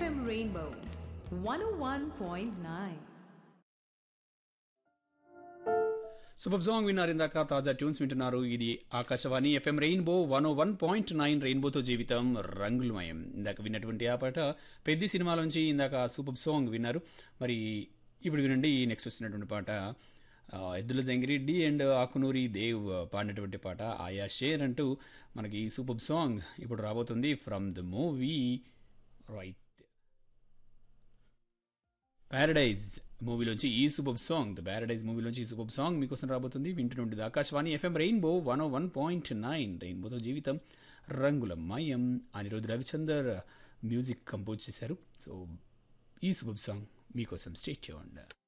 FM Rainbow 101.9. Super song విన్నారు ఇందాక తాజా ట్యూన్స్ వింటున్నారు ఇది Akashvani F M rainbow one one point nine రెయిన్బోతో జీవితం రంగులమయం ఇందాక విన్నటువంటి ఆ పాట పెద్ద సినిమాలోంచి ఇందాక సూపర్ సాంగ్ విన్నారు మరి ఇప్పుడు వినండి నెక్స్ట్ వస్తున్నటువంటి పాట ఆ, ఎద్దుల జంగిరెడ్డి అండ్ ఆకునూరి దేవ్ పాడినటువంటి పాట ఆయా షేర్ అంటూ మనకి సూపర్ సాంగ్ ఇప్పుడు రాబోతుంది from the movie right paradise మూవీలోంచి ఈ సూపర్ సాంగ్ ద ప్యారడైజ్ మూవీలోంచి ఈ సూపర్ సాంగ్ మీకోసం రాబోతుంది వింటుంటుంది Akashvani F M rainbow one O one point nine రెయిన్బోతో జీవితం రంగుల మయం అనిరుద్ రవిచందర్ మ్యూజిక్ కంపోజ్ చేశారు సో ఈ సూపర్ సాంగ్ మీకోసం స్టేట్ చేయండి